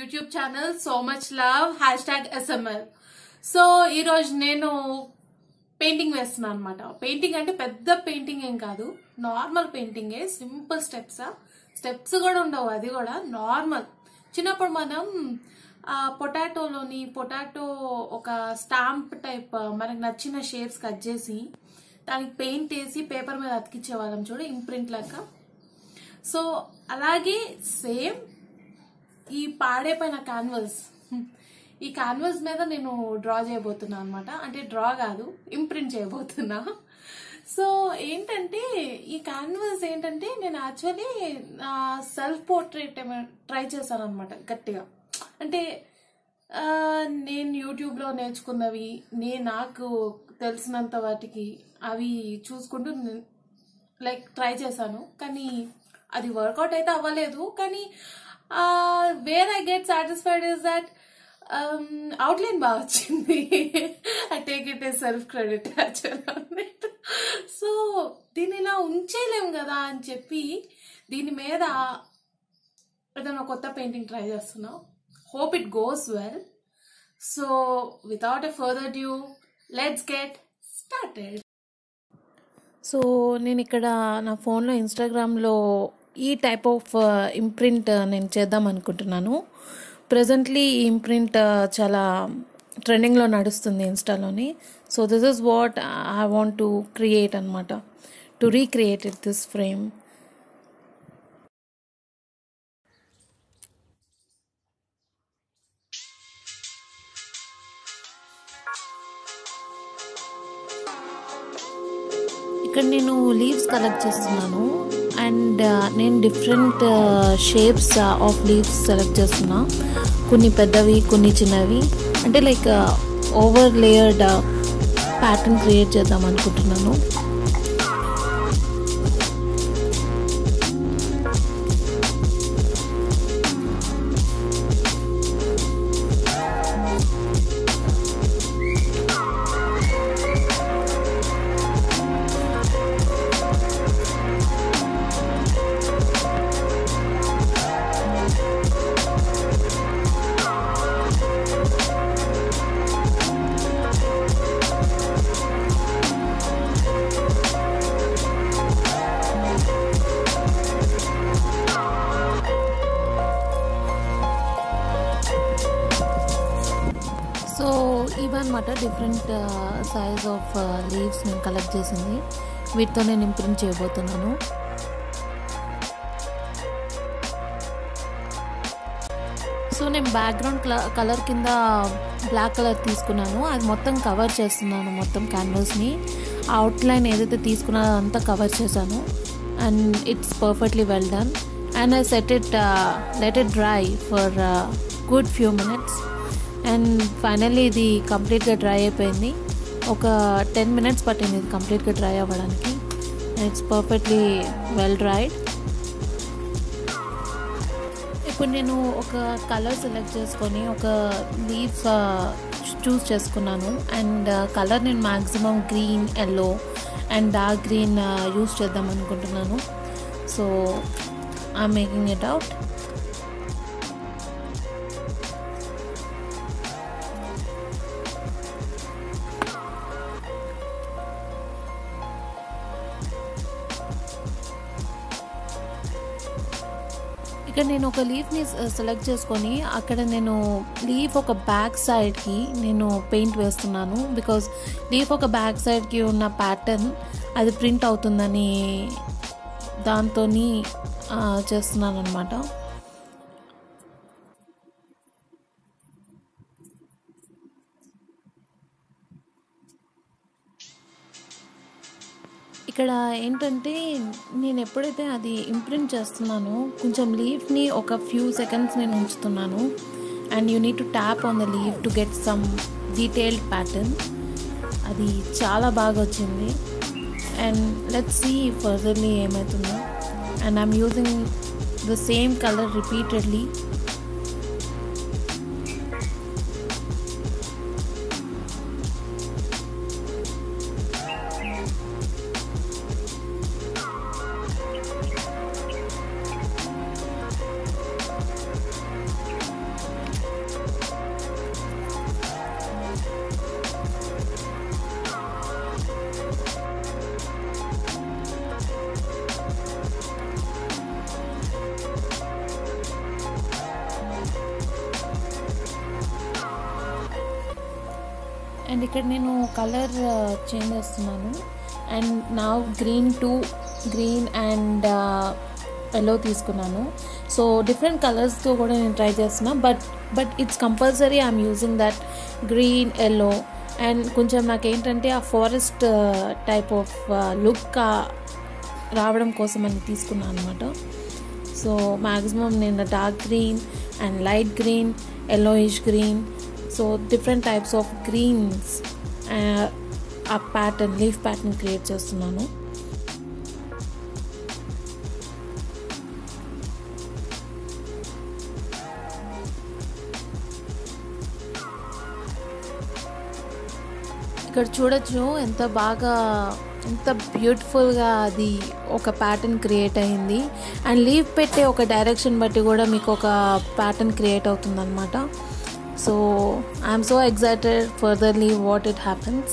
YouTube channel so much love hash tag SML so ఈరోజు నేను painting వేస్తున్నాను అనమాట పెయింటింగ్ అంటే పెద్ద పెయింటింగ్ ఏం కాదు నార్మల్ పెయింటింగే సింపుల్ స్టెప్స్ స్టెప్స్ కూడా ఉండవు అది కూడా నార్మల్ చిన్నప్పుడు మనం ఆ, పొటాటోలోని పొటాటో ఒక స్టాంప్ టైప్ మనకు నచ్చిన షేప్స్ కట్ చేసి దానికి పెయింట్ వేసి పేపర్ మీద అతికిచ్చే వాళ్ళం చూడు ఇంప్రింట్ లెక్క సో అలాగే సేమ్ ఈ పాడైపోయిన క్యాన్వస్ ఈ క్యాన్వస్ మీద నేను డ్రా చేయబోతున్నా అనమాట అంటే డ్రా కాదు ఇంప్రింట్ చేయబోతున్నా సో ఏంటంటే ఈ క్యాన్వస్ ఏంటంటే నేను యాక్చువల్లీ సెల్ఫ్ పోర్ట్రేట్ ట్రై చేశాను అనమాట గట్టిగా అంటే ఆ, నేను యూట్యూబ్లో నేర్చుకున్నవి నేను నాకు తెలిసినంత వాటికి అవి చూసుకుంటూ లైక్ ట్రై చేశాను కానీ అది వర్కౌట్ అయితే అవ్వలేదు కానీ where I get satisfied is that outline బాగా వచ్చింది I take it a self credit so దీన్ని ఇలా ఉంచేయలేం కదా అని చెప్పి దీని మీద ఏదైనా కొత్త పెయింటింగ్ ట్రై చేస్తున్నా hope it goes well so without a further due let's get started so నేను ఇక్కడ నా ఫోన్లో ఇన్స్టాగ్రామ్లో ఈ టైప్ ఆఫ్ ఇంప్రింట్ నేను చేద్దాం అనుకుంటున్నాను ప్రజెంట్లీ ఈ ఇంప్రింట్ చాలా ట్రెండింగ్లో నడుస్తుంది ఇన్స్టాలోని so this is what I want to create అనమాట to recreate it this frame ఇక్కడ నేను లీవ్స్ కలెక్ట్ చేస్తున్నాను అండ్ నేను different shapes of leaves select చేస్తున్నా కొన్ని పెద్దవి కొన్ని చిన్నవి అంటే like over layered pattern create చేద్దాం అనుకుంటున్నాను సో ఇవన్నమాట డిఫరెంట్ సైజ్ ఆఫ్ లీవ్స్ నేను కలెక్ట్ చేసింది వీటితో నేను ఇంప్రింట్ చేయబోతున్నాను సో నేను బ్యాక్గ్రౌండ్ కలర్ కింద బ్లాక్ కలర్ తీసుకున్నాను అది మొత్తం కవర్ చేస్తున్నాను మొత్తం క్యాన్వాస్ని ఆ అవుట్లైన్ ఏదైతే తీసుకున్నానో అంతా కవర్ చేశాను and it's perfectly well done and I set it let it dry for good few minutes and finally ఇది కంప్లీట్గా డ్రై అయిపోయింది ఒక టెన్ మినిట్స్ పట్టింది ఇది కంప్లీట్గా డ్రై అవ్వడానికి ఇట్స్ పర్ఫెక్ట్లీ వెల్ డ్రైడ్ ఇప్పుడు నేను ఒక కలర్ సెలెక్ట్ చేసుకొని ఒక లీఫ్ చూస్ చేసుకున్నాను అండ్ కలర్ నేను maximum green yellow and dark green use చేద్దాం అనుకుంటున్నాను so I making it out ఇక్కడ నేను ఒక లీఫ్ని సెలెక్ట్ చేసుకొని అక్కడ నేను లీఫ్ ఒక బ్యాక్ సైడ్కి నేను పెయింట్ వేస్తున్నాను బికాజ్ లీఫ్ ఒక బ్యాక్ సైడ్కి ఉన్న ప్యాటర్న్ అది ప్రింట్ అవుతుందని దాంతో చేస్తున్నాను అనమాట ఇక్కడ ఏంటంటే నేను ఎప్పుడైతే అది ఇంప్రింట్ చేస్తున్నానో కొంచెం లీఫ్ని ఒక ఫ్యూ సెకండ్స్ నేను ఉంచుతున్నాను and you need to tap on the leave to get some detailed pattern అది చాలా బాగా వచ్చింది అండ్ లెట్ సీ ఫర్దర్లీ ఏమవుతుందో and I'm using the same colour repeatedly and ఇక్కడ నేను కలర్ చేంజ్ చేస్తున్నాను అండ్ నా green to green and yellow తీసుకున్నాను సో డిఫరెంట్ కలర్స్తో కూడా నేను ట్రై చేస్తున్నా but but it's compulsory I'm using that green yellow and కొంచెం నాకేంటంటే ఆ ఫారెస్ట్ టైప్ ఆఫ్ లుక్ రావడం కోసం అని తీసుకున్నాను అనమాట సో మ్యాక్సిమం నేను dark green and light green yellowish green so different types of greens ఆ ప్యాటర్న్ లీఫ్ ప్యాటర్న్ క్రియేట్ చేస్తున్నాను ఇక్కడ చూడొచ్చు ఎంత బాగా ఎంత బ్యూటిఫుల్గా అది ఒక ప్యాటర్న్ క్రియేట్ అయింది అండ్ లీవ్ పెట్టే ఒక డైరెక్షన్ బట్టి కూడా మీకు ఒక ప్యాటర్న్ క్రియేట్ అవుతుందన్నమాట so I'm so excited furtherly what it happens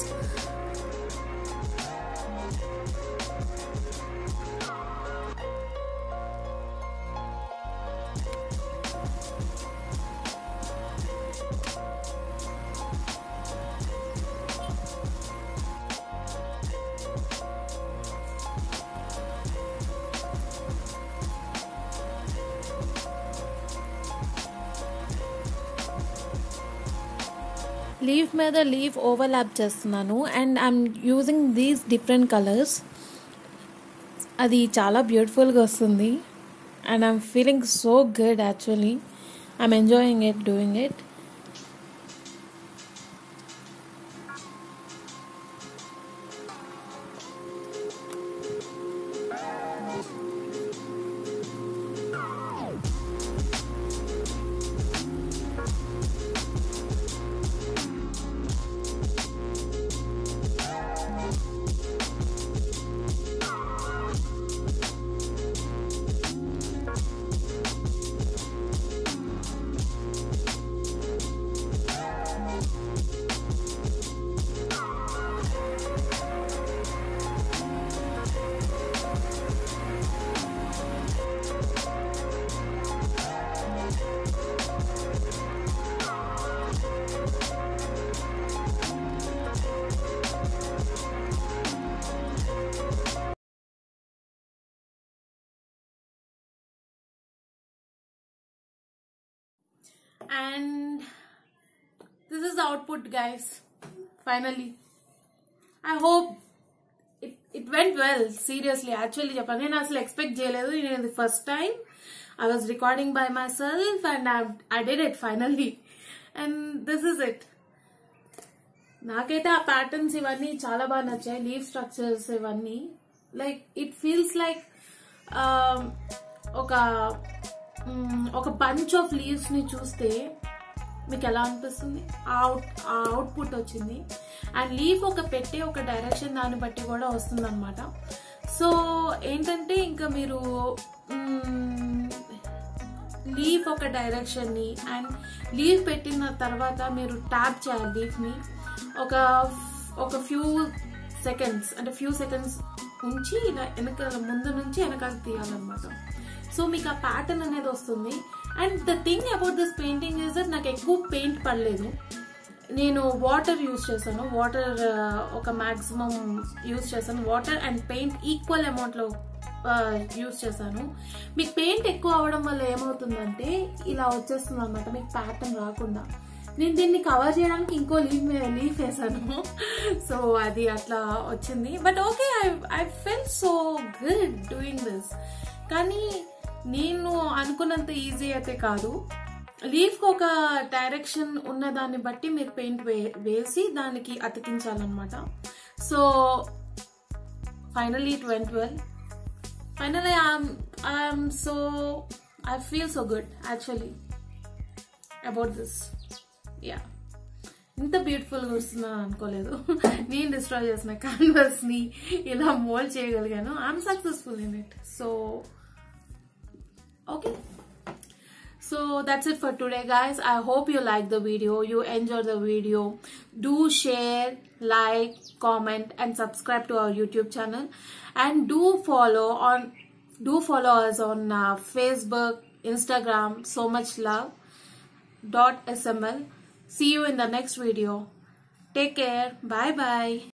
leaf మీద లీఫ్ ఓవర్లాప్ చేస్తున్నాను and I'm using these different colours అది చాలా బ్యూటిఫుల్గా వస్తుంది and I'm feeling so good actually I'm enjoying it doing it and this is the output guys finally i hope it, it went well seriously actually చెప్పాను నేను అసలు expect చేయలేదు నేను first time I was recording by my self and I did it finally and this is it నాకైతే ఆ patterns ఇవన్నీ చాలా బాగా నచ్చాయి లీవ్ స్ట్రక్చర్స్ ఇవన్నీ లైక్ ఇట్ ఫీల్స్ లైక్ ఒక మ్, ఒక బంచ్ ఆఫ్ లీవ్స్ ని చూస్తే మీకు ఎలా అనిపిస్తుంది ఆ అవుట్ ఆ అవుట్పుట్ వచ్చింది అండ్ లీఫ్ ఒక పెట్టే ఒక డైరెక్షన్ దాన్ని బట్టి కూడా వస్తుంది అనమాట సో ఏంటంటే ఇంకా మీరు లీఫ్ ఒక డైరెక్షన్ ని అండ్ లీఫ్ పెట్టిన తర్వాత మీరు ట్యాప్ చేయాలి లీఫ్ ని ఒక ఒక ఫ్యూ సెకండ్స్ అంటే ఫ్యూ సెకండ్స్ ఉంచి ఇలా వెనక ముందు నుంచి వెనకాల తీయాలన్నమాట సో మీకు ఆ ప్యాటర్న్ అనేది వస్తుంది and the thing about this painting is that నాకు ఎక్కువ పెయింట్ పడలేదు నేను వాటర్ యూస్ చేశాను వాటర్ ఒక మాక్సిమం యూస్ చేశాను water and paint equal amount లో యూస్ చేశాను మీకు పెయింట్ ఎక్కువ అవడం వల్ల ఏమవుతుందంటే ఇలా వచ్చేస్తుంది అనమాట మీకు ప్యాటర్న్ రాకుండా నేను దీన్ని కవర్ చేయడానికి ఇంకో లీవ్ లీఫ్ వేసాను సో అది అట్లా వచ్చింది but okay I I fell so good doing this కానీ నేను అనుకున్నంత ఈజీ అయితే కాదు లీఫ్ ఒక డైరెక్షన్ ఉన్న దాన్ని బట్టి మీరు పెయింట్ వేసి దానికి అతికించాలన్నమాట so finally it went well finally I'm I'm so I feel so good actually about this yeah ఇంత బ్యూటిఫుల్గా వస్తుందని అనుకోలేదు నేను డిస్ట్రాయ్ చేసిన క్యాన్వాస్ ని ఇలా మోల్డ్ చేయగలిగాను I'm successful in it so okay so that's it for today guys i hope you like the video you enjoy the video do share like comment and subscribe to our youtube channel and do follow on do follow us on uh, facebook instagram so much love dot sml see you in the next video take care bye bye